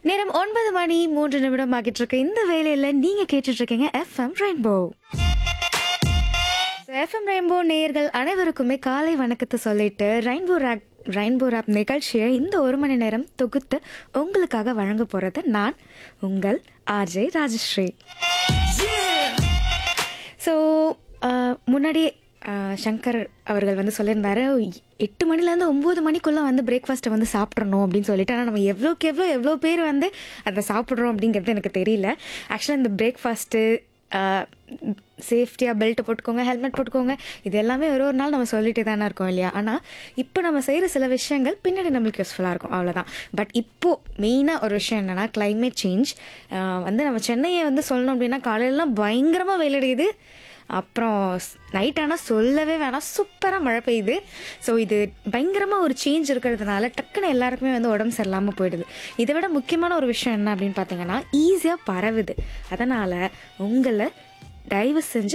நேரம் ஒன்பது மணி மூன்று நிமிடம் ஆகிட்டு இருக்கு இந்த வேலையில நீங்க கேட்டுட்டு இருக்கீங்க எஃப்எம் ரெயின்போ எஃப்எம் ரெயின்போ நேயர்கள் அனைவருக்குமே காலை வணக்கத்தை சொல்லிட்டு ரெயின்போ ரேக் ரெயின்போ ரேப் நிகழ்ச்சியை இந்த ஒரு மணி நேரம் தொகுத்து உங்களுக்காக வழங்க போறது நான் உங்கள் ஆர்ஜே ராஜஸ்ரீ ஸோ முன்னாடி ஆஹ், சங்கர் அவர்கள் வந்து சொல்லியிருந்தாரு எட்டு மணிலேருந்து ஒம்பது மணிக்குள்ளே வந்து பிரேக்ஃபாஸ்ட்டை வந்து சாப்பிட்றணும் அப்படின்னு சொல்லிட்டு ஆனால் நம்ம எவ்வளோக்கு எவ்வளோ எவ்வளோ பேர் வந்து அதை சாப்பிட்றோம் அப்படிங்கிறது எனக்கு தெரியல ஆக்சுவலாக இந்த பிரேக்ஃபாஸ்ட்டு சேஃப்டியாக பெல்ட் போட்டுக்கோங்க ஹெல்மெட் போட்டுக்கோங்க இது எல்லாமே ஒரு ஒரு நாள் நம்ம சொல்லிட்டே தானே இருக்கோம் இல்லையா ஆனால் இப்போ நம்ம செய்கிற சில விஷயங்கள் பின்னாடி நம்மளுக்கு யூஸ்ஃபுல்லாக இருக்கும் அவ்வளோதான் பட் இப்போது மெயினாக ஒரு விஷயம் என்னென்னா climate சேஞ்ச் வந்து நம்ம சென்னையை வந்து சொல்லணும் அப்படின்னா காலையிலலாம் பயங்கரமாக வெயிலடையுது அப்புறம் நைட் ஆனால் சொல்லவே வேணாம் சூப்பராக மழை பெய்யுது ஸோ இது பயங்கரமாக ஒரு சேஞ்ச் இருக்கிறதுனால டக்குன்னு எல்லாருக்குமே வந்து உடம்பு சரியில்லாமல் போயிடுது இதை விட முக்கியமான ஒரு விஷயம் என்ன அப்படின்னு பார்த்தீங்கன்னா ஈஸியாக பரவுது அதனால் உங்களை தயவு செஞ்சு